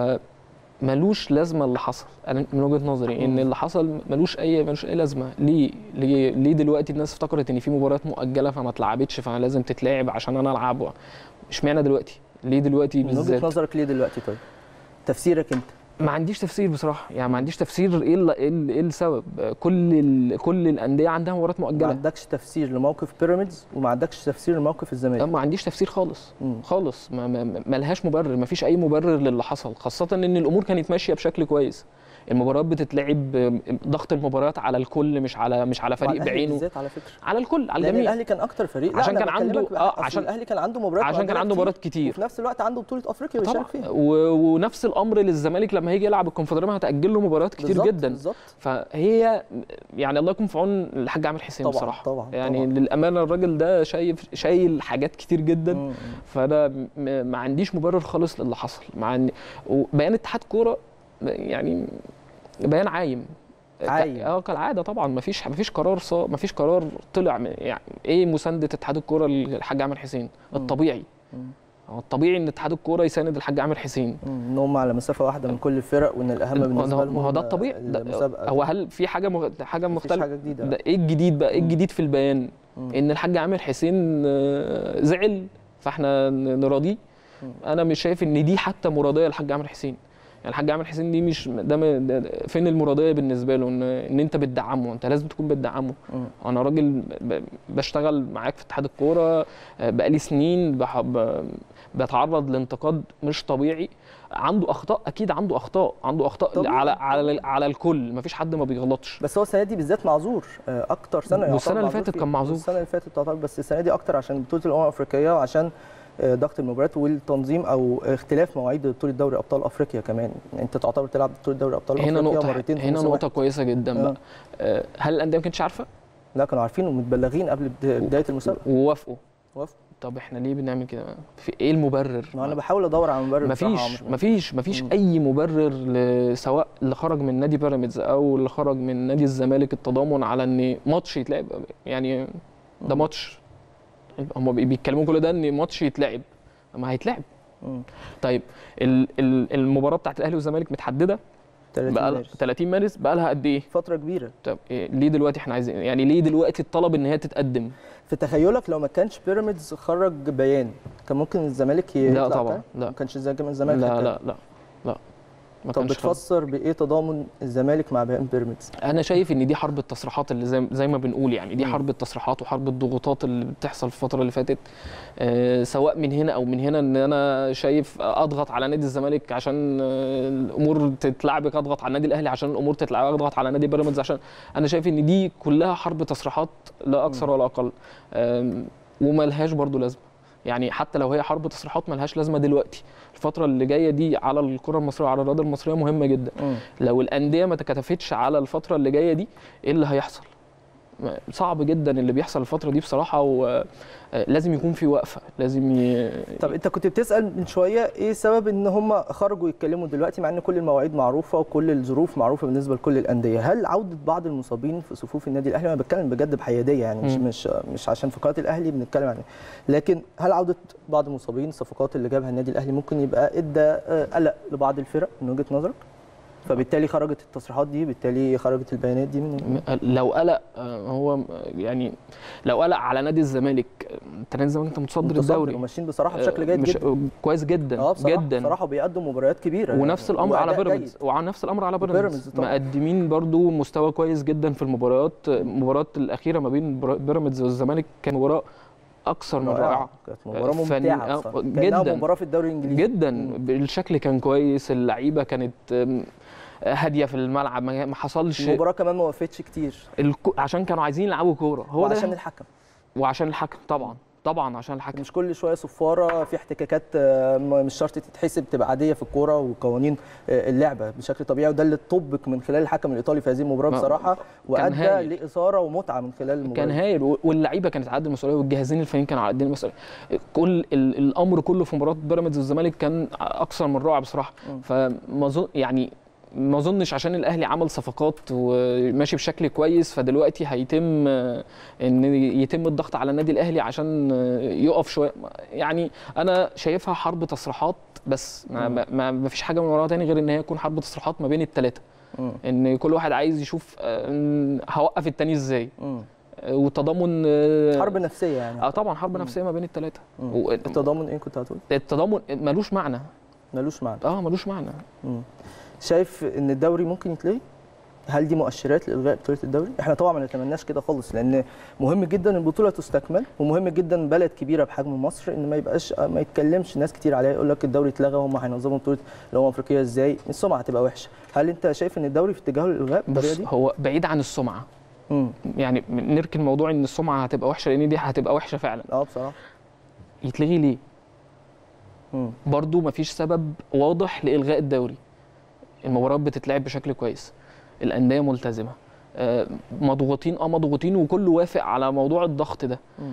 Speaker 2: فملوش لازمه اللي حصل انا من وجهه نظري ان
Speaker 1: مم.
Speaker 2: اللي حصل ملوش اي ملوش اي لازمه ليه ليه, ليه دلوقتي الناس افتكرت ان في مباريات مؤجله فما اتلعبتش فانا لازم تتلعب عشان انا العب اشمعنى دلوقتي ليه دلوقتي
Speaker 1: من وجهه
Speaker 2: بالذات
Speaker 1: نظرك ليه دلوقتي طيب تفسيرك انت
Speaker 2: ما عنديش تفسير بصراحه يعني ما عنديش تفسير ايه ال- ايه ال- ايه السبب كل ال... كل الانديه عندها مباريات
Speaker 1: ما
Speaker 2: مؤجله
Speaker 1: عندكش تفسير لموقف بيراميدز وما عندكش تفسير لموقف الزمالك
Speaker 2: ما عنديش تفسير خالص
Speaker 1: مم.
Speaker 2: خالص ما, ما, ما لهاش مبرر ما فيش اي مبرر للي حصل خاصه ان الامور كانت ماشيه بشكل كويس المباريات بتتلعب ضغط المباريات على الكل مش على مش على فريق
Speaker 1: وعلى الأهلي
Speaker 2: بعينه
Speaker 1: بالذات على فكره
Speaker 2: على الكل على
Speaker 1: لان
Speaker 2: الجميع
Speaker 1: الاهلي كان اكتر فريق لا،
Speaker 2: عشان
Speaker 1: أنا
Speaker 2: كان عنده-
Speaker 1: بكلمك بقى،
Speaker 2: آه،
Speaker 1: أصل
Speaker 2: عشان-
Speaker 1: الاهلي كان عنده مباريات
Speaker 2: عشان كان
Speaker 1: مؤجلة
Speaker 2: عنده
Speaker 1: كتير،
Speaker 2: مباريات كتير
Speaker 1: وفي نفس الوقت عنده بطوله افريقيا
Speaker 2: طبعا
Speaker 1: بيشارك فيها
Speaker 2: و... ونفس الامر للزمالك لما هيجي يلعب الكونفدراليه هتاجل له مباريات كتير
Speaker 1: بالظبط،
Speaker 2: جدا
Speaker 1: بالظبط
Speaker 2: فهي يعني الله يكون في عون الحاج عامر حسين
Speaker 1: طبعا
Speaker 2: بصراحه
Speaker 1: طبعا
Speaker 2: يعني
Speaker 1: طبعا.
Speaker 2: للامانه الراجل ده شايف شايل حاجات كتير جدا
Speaker 1: مم.
Speaker 2: فانا م- ما عنديش مبرر خالص للي حصل مع ان وبيان اتحاد كوره يعني بيان عايم
Speaker 1: عايم.
Speaker 2: اه كالعاده طبعا ما فيش ما فيش قرار صا ما فيش قرار طلع من- يعني ايه مسانده اتحاد الكوره للحاج عامر حسين
Speaker 1: مم.
Speaker 2: الطبيعي
Speaker 1: مم.
Speaker 2: هو الطبيعي ان اتحاد الكوره يساند الحاج عامر حسين
Speaker 1: مم. ان هم على مسافه واحده من كل الفرق وان الاهم
Speaker 2: ما
Speaker 1: بالنسبه
Speaker 2: هو-
Speaker 1: لهم
Speaker 2: ما هو ده الطبيعي ده-
Speaker 1: المسابقه
Speaker 2: هو هل في حاجه مغ... حاجه
Speaker 1: مفيش
Speaker 2: مختلفه
Speaker 1: حاجه جديده
Speaker 2: ده ايه الجديد بقى ايه
Speaker 1: مم.
Speaker 2: الجديد في البيان
Speaker 1: مم.
Speaker 2: ان الحاج عامر حسين آه، زعل فاحنا ن- نراضيه
Speaker 1: مم.
Speaker 2: انا مش شايف ان دي حتى مرضيه للحاج عامر حسين يعني الحاج عامر حسين دي مش ده, م- ده ده- فين المرضيه بالنسبه له ان ان انت بتدعمه انت لازم تكون بتدعمه
Speaker 1: مم.
Speaker 2: انا راجل ب- بشتغل معاك في اتحاد الكوره آه، بقالي سنين بح- ب- بتعرض لانتقاد مش طبيعي عنده اخطاء اكيد عنده اخطاء عنده اخطاء
Speaker 1: طبيعي.
Speaker 2: على على على الكل مفيش حد ما بيغلطش
Speaker 1: بس هو السنه دي بالذات معذور آه، اكتر سنه يعتبر
Speaker 2: والسنة اللي
Speaker 1: معذور
Speaker 2: فاتت
Speaker 1: فيها.
Speaker 2: كان معذور.
Speaker 1: والسنه اللي فاتت تعتبر بس السنه دي اكتر عشان بطوله الامم الافريقيه وعشان آه، ضغط المباريات والتنظيم او اختلاف مواعيد بطوله دوري ابطال افريقيا كمان انت تعتبر تلعب بطوله دوري ابطال
Speaker 2: هنا
Speaker 1: افريقيا
Speaker 2: نقطه
Speaker 1: مرتين في
Speaker 2: هنا
Speaker 1: موسم
Speaker 2: نقطه
Speaker 1: واحد.
Speaker 2: كويسه جدا
Speaker 1: آه.
Speaker 2: بقى آه، هل الانديه ما كانتش عارفه
Speaker 1: لا كانوا عارفين ومتبلغين قبل بدا- بدايه المسابقه
Speaker 2: ووافقوا
Speaker 1: وافقوا.
Speaker 2: طب احنا ليه بنعمل كده في ايه المبرر
Speaker 1: ما انا بحاول ادور على مبرر بصراحة يا
Speaker 2: مفيش
Speaker 1: عمرو.
Speaker 2: مفيش مفيش
Speaker 1: مم.
Speaker 2: اي مبرر ل- سواء اللي خرج من نادي بيراميدز او اللي خرج من نادي الزمالك التضامن على ان ماتش يتلعب يعني ده
Speaker 1: مم.
Speaker 2: ماتش هم بي- بيتكلموا كل ده ان ماتش يتلعب ما هيتلعب
Speaker 1: مم.
Speaker 2: طيب ال- ال- المباراه بتاعت الاهلي والزمالك متحدده
Speaker 1: 30
Speaker 2: بقى
Speaker 1: مارس.
Speaker 2: 30 مارس بقى لها قد ايه
Speaker 1: فتره كبيره
Speaker 2: طب إيه ليه دلوقتي احنا عايزين يعني ليه دلوقتي الطلب ان هي تتقدم
Speaker 1: في تخيلك لو ما كانش بيراميدز خرج بيان كان ممكن الزمالك يطلع
Speaker 2: لا طبعا
Speaker 1: تاني؟
Speaker 2: لا
Speaker 1: ما كانش زي كمان الزمالك
Speaker 2: لا
Speaker 1: هيتكلم.
Speaker 2: لا لا لا ما
Speaker 1: طب
Speaker 2: كانش خالص.
Speaker 1: بتفسر بايه تضامن الزمالك مع بيراميدز
Speaker 2: انا شايف ان دي حرب التصريحات اللي زي, زي ما بنقول يعني دي
Speaker 1: مم.
Speaker 2: حرب التصريحات وحرب الضغوطات اللي بتحصل في الفتره اللي فاتت آه سواء من هنا او من هنا ان انا شايف اضغط على نادي الزمالك عشان آه الامور تتلعبك اضغط على النادي الاهلي عشان الامور تتلعب اضغط على نادي بيراميدز عشان انا شايف ان دي كلها حرب تصريحات لا اكثر ولا اقل آم، وملهاش برضو لازمه يعني حتى لو هي حرب تصريحات ملهاش لازمه دلوقتي الفتره اللي جايه دي على الكره المصريه وعلى الرياضه المصريه مهمه جدا لو الانديه ما تكاتفتش على الفتره اللي جايه دي ايه اللي هيحصل ما- صعب جدا اللي بيحصل الفتره دي بصراحه ولازم يكون في وقفه لازم ي...
Speaker 1: طب انت كنت بتسال من شويه ايه سبب ان هم خرجوا يتكلموا دلوقتي مع ان كل المواعيد معروفه وكل الظروف معروفه بالنسبه لكل الانديه هل عوده بعض المصابين في صفوف النادي الاهلي انا بتكلم بجد بحياديه يعني مش
Speaker 2: مم.
Speaker 1: مش مش عشان في قناه الاهلي بنتكلم عن لكن هل عوده بعض المصابين الصفقات اللي جابها النادي الاهلي ممكن يبقى ادى آه، قلق لبعض الفرق من وجهه نظرك فبالتالي خرجت التصريحات دي بالتالي خرجت البيانات دي من
Speaker 2: م- لو قلق آه، هو يعني لو قلق على نادي الزمالك آه، انت نادي الزمالك انت متصدر
Speaker 1: متصدر
Speaker 2: الدوري
Speaker 1: وماشيين بصراحه بشكل جيد
Speaker 2: مش
Speaker 1: جدا
Speaker 2: كويس جدا
Speaker 1: اه بصراحه
Speaker 2: جدا
Speaker 1: بصراحه بيقدموا مباريات كبيره
Speaker 2: ونفس
Speaker 1: يعني
Speaker 2: الامر على
Speaker 1: وأداء
Speaker 2: بيراميدز
Speaker 1: جيد.
Speaker 2: وعلى نفس الامر على
Speaker 1: وبيراميدز
Speaker 2: بيراميدز
Speaker 1: طبعا.
Speaker 2: مقدمين برضو مستوى كويس جدا في المباريات المباراه الاخيره ما بين بر- بيراميدز والزمالك كان مباراه اكثر من رائعه
Speaker 1: كانت مباراه
Speaker 2: فن-
Speaker 1: ممتعه
Speaker 2: آه،
Speaker 1: بصراحه
Speaker 2: جداً.
Speaker 1: كانها مباراه في الدوري الانجليزي
Speaker 2: جدا
Speaker 1: مم.
Speaker 2: الشكل كان كويس اللعيبه كانت آم، هاديه في الملعب ما ما حصلش
Speaker 1: المباراه كمان ما وقفتش كتير
Speaker 2: الكو... عشان كانوا عايزين يلعبوا كوره هو
Speaker 1: وعشان
Speaker 2: ده
Speaker 1: الحكم
Speaker 2: وعشان الحكم طبعا طبعا عشان الحكم
Speaker 1: مش كل شويه صفاره في احتكاكات آه، م- مش شرط تتحسب تبقى عاديه في الكوره وقوانين آه، اللعبه بشكل طبيعي وده اللي طبق من خلال الحكم الايطالي في هذه المباراه
Speaker 2: ما-
Speaker 1: بصراحه وادى
Speaker 2: هايل.
Speaker 1: لاثاره ومتعه من خلال المباراه
Speaker 2: كان هايل و- واللعيبه كانت على قد المسؤوليه والجهازين الفنيين كانوا على قد المسؤوليه كل ال- الامر كله في مباراه بيراميدز والزمالك كان اكثر من رائع بصراحه
Speaker 1: مم.
Speaker 2: فما اظن يعني ما اظنش عشان الاهلي عمل صفقات وماشي بشكل كويس فدلوقتي هيتم آه، ان يتم الضغط على النادي الاهلي عشان آه، يقف شويه يعني انا شايفها حرب تصريحات بس ما,
Speaker 1: مم.
Speaker 2: ما- ما, ما فيش حاجه من وراها تاني غير ان هي تكون حرب تصريحات ما بين الثلاثه
Speaker 1: مم.
Speaker 2: ان كل واحد عايز يشوف آه، هوقف التاني ازاي
Speaker 1: مم.
Speaker 2: آه، وتضامن آه،
Speaker 1: حرب نفسيه يعني
Speaker 2: اه طبعا حرب نفسيه ما بين الثلاثه
Speaker 1: مم. التضامن ايه كنت هتقول
Speaker 2: التضامن ملوش معنى
Speaker 1: ملوش معنى
Speaker 2: اه ملوش معنى
Speaker 1: مم. شايف ان الدوري ممكن يتلغي هل دي مؤشرات لالغاء بطوله الدوري احنا طبعا ما نتمناش كده خالص لان مهم جدا البطوله تستكمل ومهم جدا بلد كبيره بحجم مصر ان ما يبقاش ما يتكلمش ناس كتير عليها يقول لك الدوري اتلغى وهم هينظموا بطوله الامم الافريقيه ازاي السمعه هتبقى وحشه هل انت شايف ان الدوري في اتجاه الالغاء بالطريقه
Speaker 2: بص
Speaker 1: دي
Speaker 2: هو بعيد عن السمعه
Speaker 1: امم
Speaker 2: يعني نركن موضوع ان السمعه هتبقى وحشه لان دي هتبقى وحشه فعلا
Speaker 1: اه بصراحه
Speaker 2: يتلغي ليه
Speaker 1: امم
Speaker 2: برضو مفيش سبب واضح لالغاء الدوري المباريات بتتلعب بشكل كويس الانديه ملتزمه آه، مضغوطين اه مضغوطين وكله وافق على موضوع الضغط ده
Speaker 1: مم.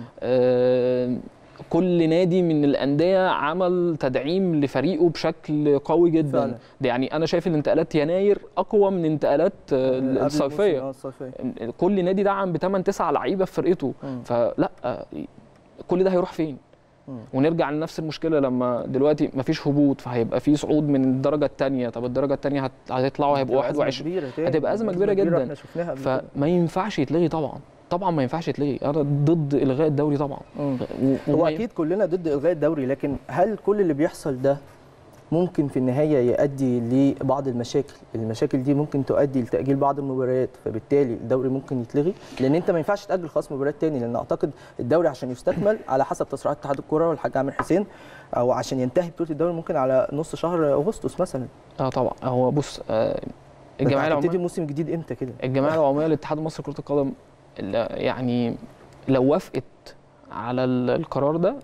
Speaker 2: آه، كل نادي من الانديه عمل تدعيم لفريقه بشكل قوي جدا
Speaker 1: فعلا.
Speaker 2: ده يعني انا شايف الانتقالات يناير اقوى من انتقالات آه،
Speaker 1: قبل الموسم،
Speaker 2: الصيفيه
Speaker 1: اه الصيفيه
Speaker 2: كل نادي دعم ب 8 9 لعيبه في فرقته
Speaker 1: مم.
Speaker 2: فلا آه، كل ده هيروح فين
Speaker 1: مم.
Speaker 2: ونرجع لنفس المشكله لما دلوقتي مفيش هبوط فهيبقى في صعود من الدرجه الثانيه طب الدرجه الثانيه هت... هتطلعوا هيبقوا
Speaker 1: هتبقى أزمة
Speaker 2: 21
Speaker 1: كبيرة تاني.
Speaker 2: هتبقى أزمة كبيرة جدا.
Speaker 1: احنا شفناها قبل كده.
Speaker 2: فما ينفعش يتلغي طبعا طبعا ما ينفعش يتلغي انا ضد الغاء الدوري طبعا
Speaker 1: مم.
Speaker 2: و-
Speaker 1: هو
Speaker 2: وما-
Speaker 1: اكيد كلنا ضد الغاء الدوري لكن هل كل اللي بيحصل ده ممكن في النهايه يؤدي لبعض المشاكل المشاكل دي ممكن تؤدي لتاجيل بعض المباريات فبالتالي الدوري ممكن يتلغي لان انت ما ينفعش تاجل خلاص مباريات تاني لان اعتقد الدوري عشان يستكمل على حسب تصريحات اتحاد الكره والحاج عامر حسين او عشان ينتهي بطوله الدوري ممكن على نص شهر اغسطس مثلا
Speaker 2: اه طبعا هو بص آه الجمعيه
Speaker 1: هتبتدي
Speaker 2: العموميه
Speaker 1: الموسم الجديد امتى كده
Speaker 2: الجمعيه العموميه للاتحاد المصري لكره القدم لا- يعني لو وافقت على ال- القرار ده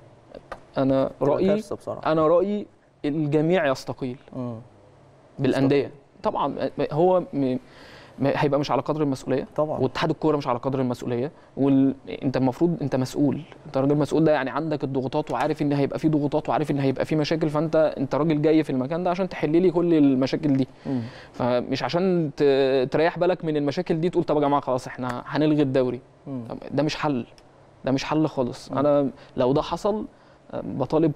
Speaker 2: انا
Speaker 1: تبقى
Speaker 2: رايي
Speaker 1: كارثة بصراحه
Speaker 2: انا رايي الجميع يستقيل
Speaker 1: مم.
Speaker 2: بالانديه طبعا هو م... م- هيبقى مش على قدر المسؤوليه
Speaker 1: طبعا
Speaker 2: واتحاد الكوره مش على قدر المسؤوليه وال... انت المفروض انت مسؤول انت راجل مسؤول ده يعني عندك الضغوطات وعارف ان هيبقى في ضغوطات وعارف ان هيبقى في مشاكل فانت انت راجل جاي في المكان ده عشان تحل لي كل المشاكل دي
Speaker 1: مم.
Speaker 2: فمش عشان ت... تريح بالك من المشاكل دي تقول طب يا جماعه خلاص احنا هنلغي الدوري
Speaker 1: مم.
Speaker 2: طب ده مش حل ده مش حل خالص
Speaker 1: مم.
Speaker 2: انا لو ده حصل آه، بطالب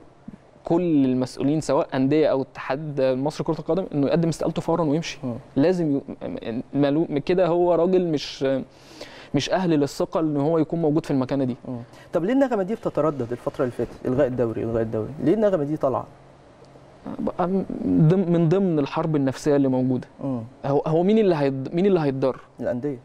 Speaker 2: كل المسؤولين سواء انديه او اتحاد مصر كره القدم انه يقدم استقالته فورا ويمشي
Speaker 1: مم.
Speaker 2: لازم ي... م- ملو... كده هو راجل مش مش اهل للثقه ان هو يكون موجود في المكانه دي
Speaker 1: مم. طب ليه النغمه دي بتتردد الفتره اللي فاتت الغاء الدوري الغاء الدوري ليه النغمه دي طالعه
Speaker 2: بقى ضم- من ضمن الحرب النفسيه اللي موجوده
Speaker 1: مم.
Speaker 2: هو هو مين اللي هيض... مين اللي هيتضر
Speaker 1: الانديه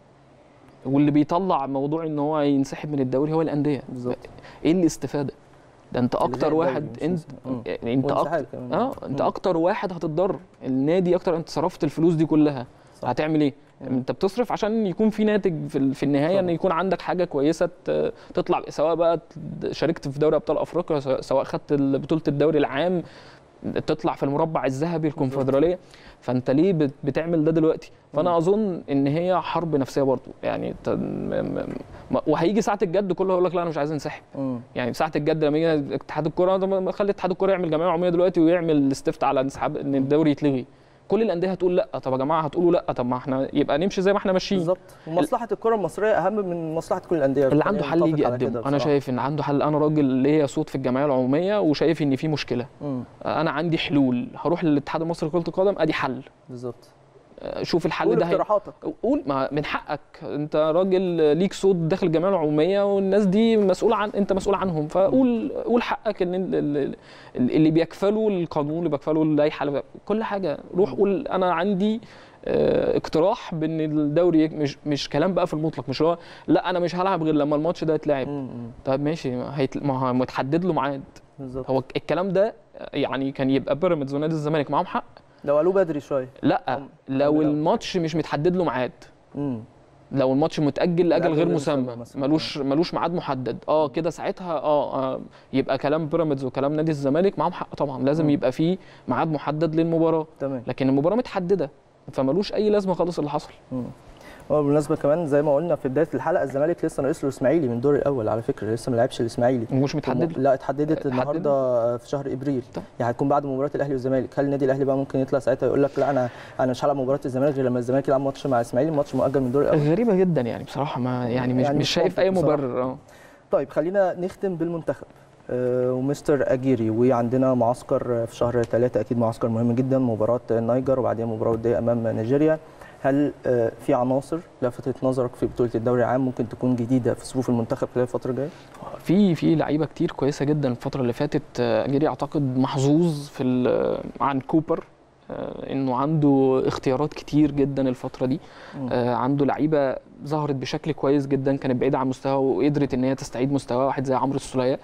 Speaker 2: واللي بيطلع موضوع ان هو ينسحب من الدوري هو الانديه
Speaker 1: بالظبط
Speaker 2: ايه الاستفاده ده انت
Speaker 1: إلغاء
Speaker 2: اكتر
Speaker 1: الدوري
Speaker 2: واحد
Speaker 1: مش
Speaker 2: انت
Speaker 1: نسحب. مم.
Speaker 2: يعني انت
Speaker 1: وانسحاب
Speaker 2: اكتر
Speaker 1: كمان.
Speaker 2: اه انت
Speaker 1: مم.
Speaker 2: اكتر واحد هتتضرر النادي اكتر انت صرفت الفلوس دي كلها
Speaker 1: صح.
Speaker 2: هتعمل ايه
Speaker 1: مم.
Speaker 2: انت بتصرف عشان يكون في ناتج في, ال- في النهايه ان
Speaker 1: طبعا.
Speaker 2: يكون عندك حاجه كويسه ت- تطلع سواء بقى ت- شاركت في دوري ابطال افريقيا سواء- سواء خدت ال- بطوله الدوري العام تطلع في المربع الذهبي الكونفدراليه فانت ليه بت- بتعمل ده دلوقتي فانا
Speaker 1: مم.
Speaker 2: اظن ان هي حرب نفسيه برضه يعني ت- م- م- م- وهيجي ساعه الجد كله هيقول لك لا انا مش عايز انسحب
Speaker 1: مم.
Speaker 2: يعني ساعه الجد لما يجي اتحاد الكوره طب ما خلي اتحاد الكوره يعمل جمعيه عموميه دلوقتي ويعمل استفتاء على انسحاب ان الدوري يتلغي كل الانديه هتقول لا طب يا جماعه هتقولوا لا طب ما احنا يبقى نمشي زي ما احنا ماشيين
Speaker 1: بالظبط ومصلحه الكره المصريه اهم من مصلحه كل الانديه
Speaker 2: اللي عنده حل
Speaker 1: متفق
Speaker 2: يجي
Speaker 1: على كده
Speaker 2: يقدمه انا
Speaker 1: بصراحة.
Speaker 2: شايف ان عنده حل انا راجل ليا صوت في الجمعيه العموميه وشايف ان في مشكله
Speaker 1: مم.
Speaker 2: انا عندي حلول هروح للاتحاد المصري لكره القدم ادي حل
Speaker 1: بالظبط
Speaker 2: شوف الحل
Speaker 1: قول
Speaker 2: ده هي...
Speaker 1: اقتراحاتك
Speaker 2: قول ما من حقك انت راجل ليك صوت داخل الجمعيه العموميه والناس دي مسؤول عن انت مسؤول عنهم فقول قول حقك ان ال- ال- ال- اللي بيكفلوا القانون اللي بيكفلوا اللائحه اللي بيك- كل حاجه روح قول انا عندي اه، اقتراح بان الدوري يك- مش مش كلام بقى في المطلق مش هو لا انا مش هلعب غير لما الماتش ده يتلعب
Speaker 1: مم. مم.
Speaker 2: طب ماشي ما هيت- ما هو متحدد له ميعاد
Speaker 1: بالظبط
Speaker 2: هو الكلام ده يعني كان يبقى بيراميدز ونادي الزمالك معاهم حق
Speaker 1: لو قالوه بدري شويه
Speaker 2: لا
Speaker 1: هم-
Speaker 2: لو
Speaker 1: هم-
Speaker 2: الماتش مش متحدد له ميعاد
Speaker 1: مم.
Speaker 2: لو الماتش متاجل لاجل
Speaker 1: لأجل
Speaker 2: غير
Speaker 1: غير
Speaker 2: مسمى
Speaker 1: مسمى مثلاً.
Speaker 2: ملوش ملوش ميعاد محدد اه كده ساعتها اه, آه يبقى كلام بيراميدز وكلام نادي الزمالك معاهم حق طبعا لازم
Speaker 1: مم.
Speaker 2: يبقى فيه ميعاد محدد للمباراه
Speaker 1: تمام
Speaker 2: لكن المباراه متحدده فملوش اي لازمه خالص اللي حصل
Speaker 1: مم. هو بالمناسبه كمان زي ما قلنا في بدايه الحلقه الزمالك لسه ناقص له الاسماعيلي من الدور الاول على فكره لسه ما لعبش الاسماعيلي
Speaker 2: ومش متحدد له.
Speaker 1: لا اتحددت
Speaker 2: اتحددت؟
Speaker 1: النهارده في شهر ابريل
Speaker 2: طيب.
Speaker 1: يعني هتكون بعد مباراه الاهلي والزمالك هل النادي الاهلي بقى ممكن يطلع ساعتها يقول لك لا انا انا مش هلعب مباراه الزمالك غير لما الزمالك يلعب ماتش مع الاسماعيلي ماتش مؤجل من الدور الاول
Speaker 2: غريبه جدا يعني بصراحه ما يعني مش
Speaker 1: يعني
Speaker 2: مش
Speaker 1: مش
Speaker 2: شايف اي
Speaker 1: منطق بصراحة.
Speaker 2: مبرر اه
Speaker 1: طيب خلينا نختم بالمنتخب آه، ومستر اجيري وعندنا معسكر في شهر ثلاثة اكيد معسكر مهم جدا مباراه النيجر وبعدين مباراه وديه امام نيجيريا هل آه، في عناصر لفتت نظرك في بطوله الدوري العام ممكن تكون جديده في صفوف المنتخب خلال الفتره الجايه؟
Speaker 2: في في لعيبه كتير كويسه جدا الفتره اللي فاتت آه، اجيري اعتقد محظوظ في ال- عن كوبر آه، انه عنده اختيارات كتير جدا الفتره دي
Speaker 1: مم.
Speaker 2: آه، عنده لعيبه ظهرت بشكل كويس جدا كانت بعيده عن مستوى وقدرت ان هي تستعيد مستوى واحد زي عمرو السوليه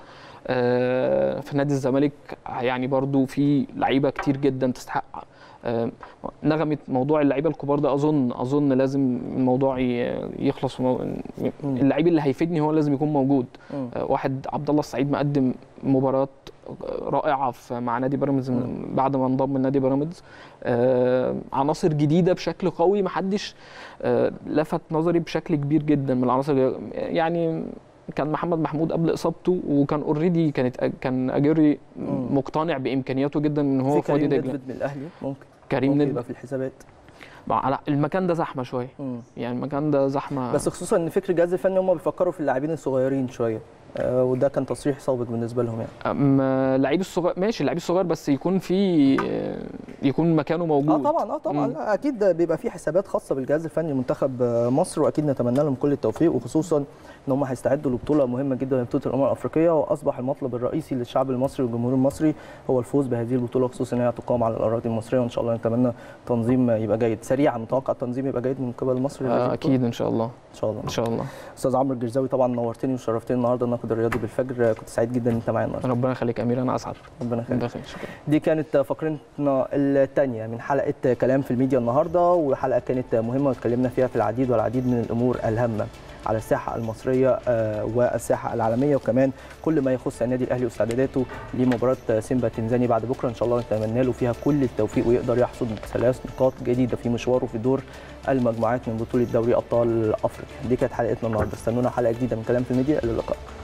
Speaker 2: آه، في نادي الزمالك يعني برضو في لعيبه كتير جدا تستحق آه، نغمه موضوع اللعيبه الكبار ده اظن اظن لازم الموضوع ي- يخلص ومو-
Speaker 1: مم.
Speaker 2: اللعيب اللي هيفيدني هو لازم يكون موجود
Speaker 1: مم.
Speaker 2: آه، واحد عبد الله السعيد مقدم مباراه رائعه في مع نادي بيراميدز من- بعد ما انضم من نادي بيراميدز آه، عناصر جديده بشكل قوي محدش آه، لفت نظري بشكل كبير جدا من العناصر يعني كان محمد محمود قبل اصابته وكان اوريدي كانت كان اجيري
Speaker 1: مم.
Speaker 2: مقتنع بامكانياته جدا ان هو
Speaker 1: في
Speaker 2: في وادي
Speaker 1: كريم
Speaker 2: دجله
Speaker 1: ندفد من الاهلي ممكن
Speaker 2: كريم
Speaker 1: ممكن
Speaker 2: ند
Speaker 1: يبقى في الحسابات
Speaker 2: على المكان ده زحمه شويه
Speaker 1: مم.
Speaker 2: يعني المكان ده زحمه
Speaker 1: بس خصوصا ان فكر الجهاز الفني هم بيفكروا في اللاعبين الصغيرين شويه آه، وده كان تصريح سابق بالنسبه لهم يعني
Speaker 2: أما اللعيب الصغير ماشي اللعيب الصغير بس يكون في يكون مكانه
Speaker 1: اه
Speaker 2: موجود
Speaker 1: طبعا اه طبعا
Speaker 2: مم.
Speaker 1: لا اكيد ده بيبقى في حسابات خاصه بالجهاز الفني لمنتخب آه، مصر واكيد نتمنى لهم كل التوفيق وخصوصا ان هم هيستعدوا لبطوله مهمه جدا وهي بطوله الامم الافريقيه واصبح المطلب الرئيسي للشعب المصري والجمهور المصري هو الفوز بهذه البطوله خصوصا ان هي تقام على الاراضي المصريه وان شاء الله نتمنى تنظيم يبقى جيد سريعا متوقع التنظيم يبقى جيد من قبل مصر لهذه
Speaker 2: آه،
Speaker 1: البطولة؟
Speaker 2: اكيد ان شاء الله
Speaker 1: ان شاء الله
Speaker 2: ان شاء الله
Speaker 1: استاذ عمرو الجرزاوي طبعا نورتني وشرفتني النهارده الناقد الرياضي بالفجر كنت سعيد جدا ان انت معايا النهارده
Speaker 2: ربنا يخليك يا امير انا اسعد
Speaker 1: ربنا يخليك
Speaker 2: ربنا يخليك شكرا
Speaker 1: دي كانت فقرتنا الثانية من حلقة كلام في الميديا النهاردة وحلقة كانت مهمة واتكلمنا فيها في العديد والعديد من الأمور الهامة على الساحة المصرية آه، والساحة العالمية وكمان كل ما يخص النادي الأهلي واستعداداته لمباراة سيمبا تنزاني بعد بكرة إن شاء الله نتمنى له فيها كل التوفيق ويقدر يحصد ثلاث نقاط جديدة في مشواره في دور المجموعات من بطولة دوري أبطال أفريقيا دي كانت حلقتنا النهاردة استنونا حلقة جديدة من كلام في الميديا إلى اللقاء